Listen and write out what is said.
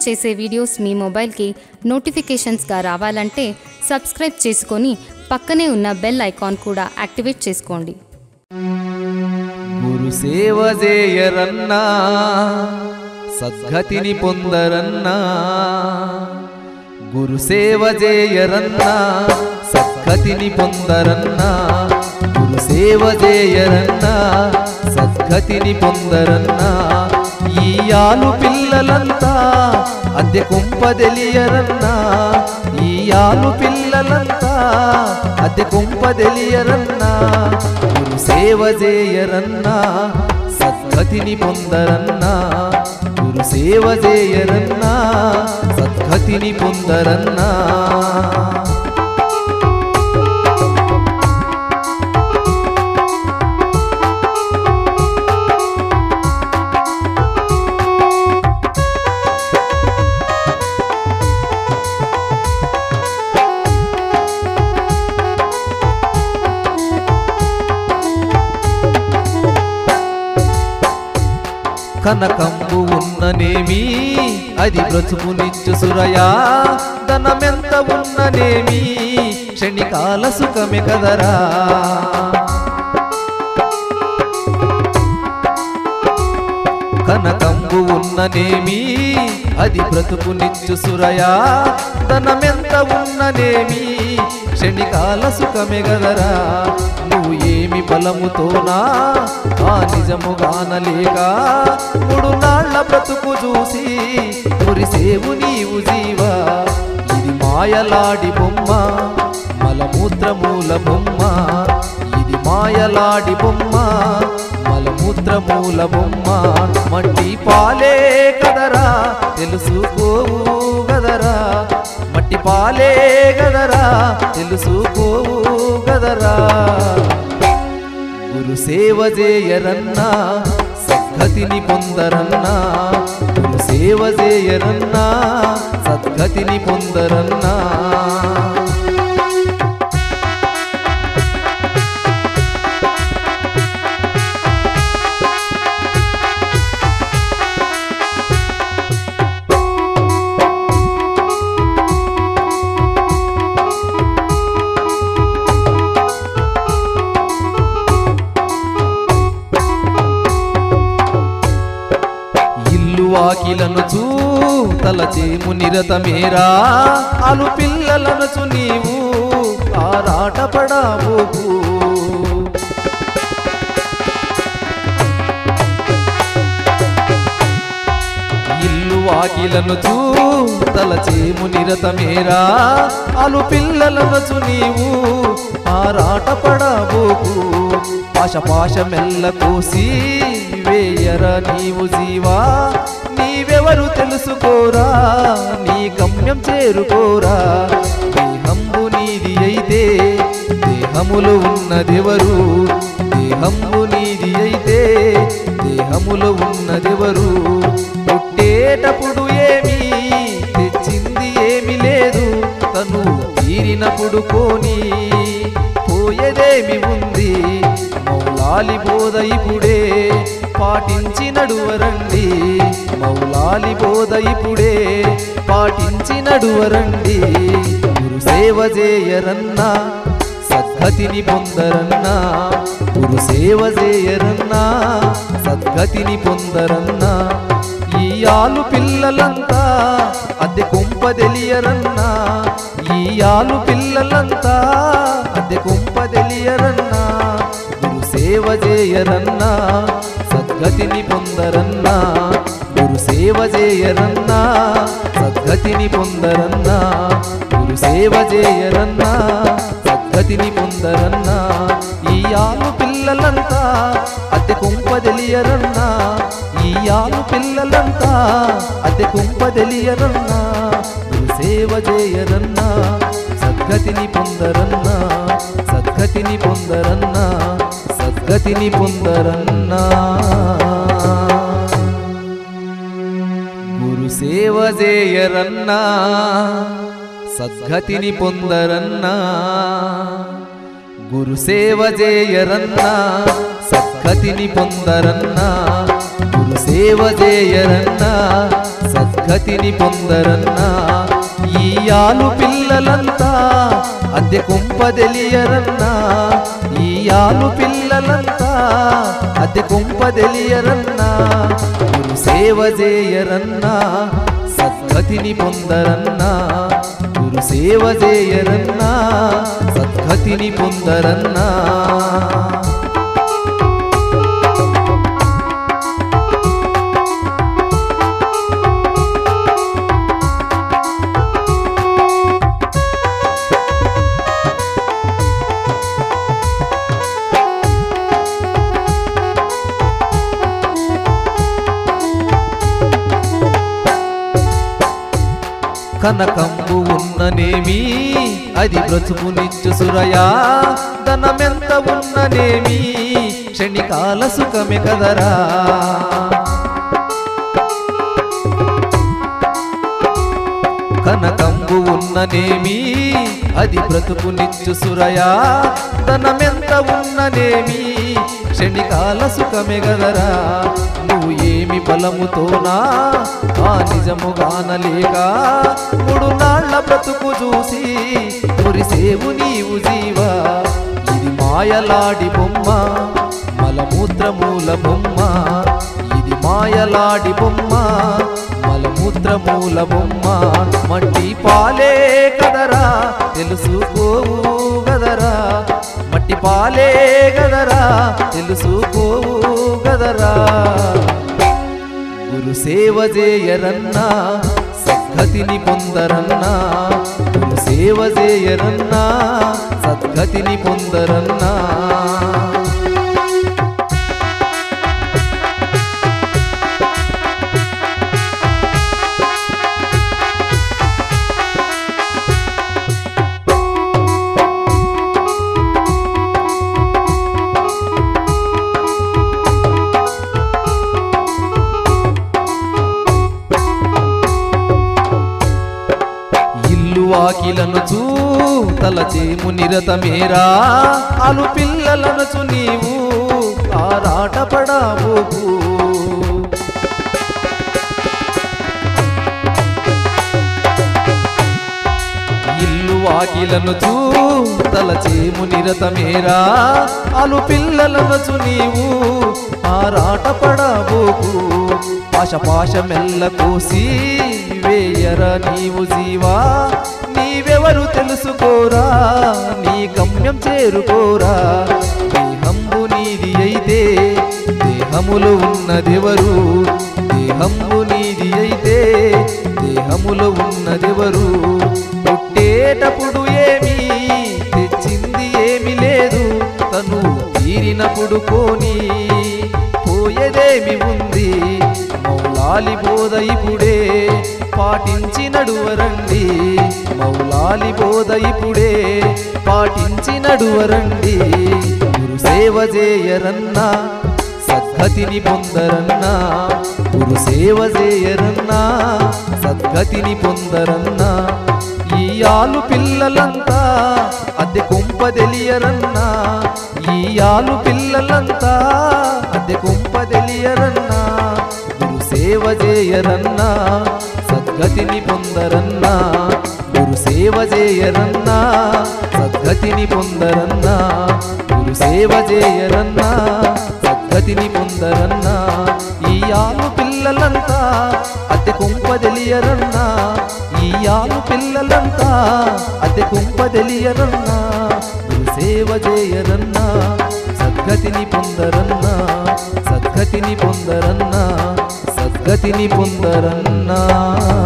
చేసే వీడియోస్ మీ మొబైల్కి నోటిఫికేషన్స్గా రావాలంటే సబ్స్క్రైబ్ చేసుకొని పక్కనే ఉన్న బెల్ ఐకాన్ కూడా యాక్టివేట్ చేసుకోండి గురు సేవ చేయరన్నా సద్గతిని పొందరన్నా గురు సేవ చేయరన్నా సద్గతిని పొందరన్నా గురు సేవ చేయరన్నా సద్గతిని పొందరన్నా ఈ ఆలు పిల్లలంతా అద్దె కుంపదెలియరన్నా ఈ ఆలు పిల్లలంతా అద్దె కుంపదెలియరన్నా గురు సేవ చేయరన్నా సద్గతిని పొందరన్నా గురు సేవ చేయరన్నా సద్గతిని పొందరన్నా కనకంబు ఉన్ననేమి అది బ్రతుకునిచ్చు సురయా ధనమెంత ఉన్ననేమి క్షణికాల సుఖమే కదరా కనకంబు ఉన్ననేమి అది బ్రతుకునిచ్చు సురయా ధనమెంత ఉన్ననేమి క్షణికాల సుఖమే గదరా నువ్వు ఏమి బలముతోనా ఆ నిజము గానలేక మూడు నాళ్ల బ్రతుకు చూసి మురిసేవు నీవు జీవా ఇది మాయలాడి బొమ్మ మలమూత్రమూల బొమ్మ ఇది మాయలాడి బొమ్మ మలమూత్రమూల బొమ్మ మట్టి పాలే కదరా తెలుసుకోవు గదరా మట్టి పాలే గదరా తెలుసుకోవు గదరా గురు సేవ చేయరన్నా సద్గతిని పొందరన్నా గురు సేవ చేయరన్నా సద్గతిని పొందరన్నా ఇల్లు వాకిలను చూ తలచేము నిరతమేరా అలు పిల్లలను నీవు ఆరాట పడాబోకు ఇల్లు వాకిలను చూ తలచేము నిరతమేరా అలు పిల్లలను నీవు ఆరాట పడబోకు పాశ పాశ మెల్ల కోసి వేయర నీవు జీవా నీవెవరు తెలుసుకోరా నీ గమ్యం చేరుకోరా దేహంబు నీది అయితే దేహములు ఉన్నదెవరు దేహంబు నీది అయితే దేహములో ఉన్నదెవరు పుట్టేటప్పుడు ఏమి తెచ్చింది ఏమి లేదు తను తీరినప్పుడు కోని పోయేదేమి ఉంది మౌలాలి బోధ ఇప్పుడే పాటించి నడువరండి మౌలాలి బోధ ఇప్పుడే పాటించి నడువరండి గురు సేవ చేయరన్నా సద్గతిని పొందరన్నా గురు సేవ చేయరన్నా సద్గతిని పొందరన్నా ఈ ఆలు పిల్లలంతా అద్దె కుంపదెలియరన్నా ఈ ఆలు పిల్లలంతా అద్దె కుంపదెలియరన్నా గురు సేవ చేయరన్నా సద్గతిని పొందరన్నా గురు సేవ చేయరన్నా సద్గతిని పొందరన్నా గురు సేవ చేయరన్నా సద్గతిని పొందరన్నా ఈ ఆలు పిల్లలంతా అద్దె కుంపదెలియరన్నా ఈ ఆలు పిల్లలంతా అద్దె కుంపదెలియరన్నా గురు సేవ చేయరన్నా సద్గతిని పొందరన్నా సద్గతిని పొందరన్నా సద్గతిని పొందరన్నా గురు సేవ చేయరన్నా సద్గతిని పొందరన్నా గురు సేవ చేయరన్నా సద్గతిని పొందరన్నా గురు సేవ చేయరన్నా సద్గతిని సద్గతిని పొందరన్నా ఈ ఆలు పిల్లలంతా అద్దె కుంపదెలియరన్నా ఈ ఆలు పిల్లలంతా అద్దె కుంపదెలియరన్నా గురు సేవ చేయరన్నా సద్గతిని పొందరన్నా గురు సేవ చేయరన్నా సద్గతిని పొందరన్నా కనకంబు ఉన్ననేమి అది బ్రతుకునిచ్చు సురయా ధనమెంత ఉన్ననేమి క్షణికాల సుఖమే కదరా కనకంబు ఉన్ననేమి అది బ్రతుకునిచ్చు సురయా ధనమెంత ఉన్ననేమి క్షణికాల సుఖమే గదరా నువ్వు ఏమి బలముతోనా ఆ నిజముగానలేక మూడు నాళ్ల బ్రతుకు చూసి మురిసేవు నీవు జీవా ఇది మాయలాడి బొమ్మ మలమూత్రమూల బొమ్మ ఇది మాయలాడి బొమ్మ మలమూత్రమూల బొమ్మ మట్టి పాలే కదరా తెలుసుకోవు గదరా మట్టి పాలే గదరా తెలుసుకోవు గదరా గురు సేవ చేయరన్నా సద్గతిని పొందరన్నా గురు సేవ చేయరన్నా సద్గతిని పొందరన్నా ఇల్లు వాకిలను చూ తలచేము నిరతమేరా అలు పిల్లలను చు నీవు ఆరాటపడాబోకు ఇల్లు వాకిలను చూ తలచేము నిరతమేరా అలు పిల్లలను చు నీవు ఆరాటపడబోకు పాశ పాశ మెల్ల కోసి వేయర నీవు జీవా నీవెవరు తెలుసుకోరా నీ గమ్యం చేరుకోరా దేహంబు నీది అయితే దేహములో ఉన్నదెవరు దేహంబు నీది అయితే దేహములో ఉన్నదెవరు పుట్టేటప్పుడు ఏమీ తెచ్చింది ఏమి లేదు తను తీరినప్పుడు కోని పోయేదేమి ఉంది మౌలాలి బోధ ఇప్పుడే పాటించి నడువరండి మౌలాలి బోధ ఇప్పుడే పాటించి నడువరండి గురు సేవ చేయరన్నా సద్గతిని పొందరన్నా గురు సేవ చేయరన్నా సద్గతిని పొందరన్నా ఈ ఆలు పిల్లలంతా అద్దె కుంపదెలియరన్నా ఈ ఆలు పిల్లలంతా అద్దె కుంపదెలియరన్నా గురు సేవ చేయరన్నా సద్గతిని పొందరన్నా గురు సేవ చేయరన్నా సద్గతిని పొందరన్నా గురు సేవ చేయరన్నా సద్గతిని పొందరన్నా ఈ ఆలు పిల్లలంతా అద్దె కుంపదెలియరన్నా ఈ ఆలు పిల్లలంతా అద్దె కుంపదెలియరన్నా గురు సేవ చేయరన్నా సద్గతిని పొందరన్నా సద్గతిని పొందరన్నా సద్గతిని పొందరన్నా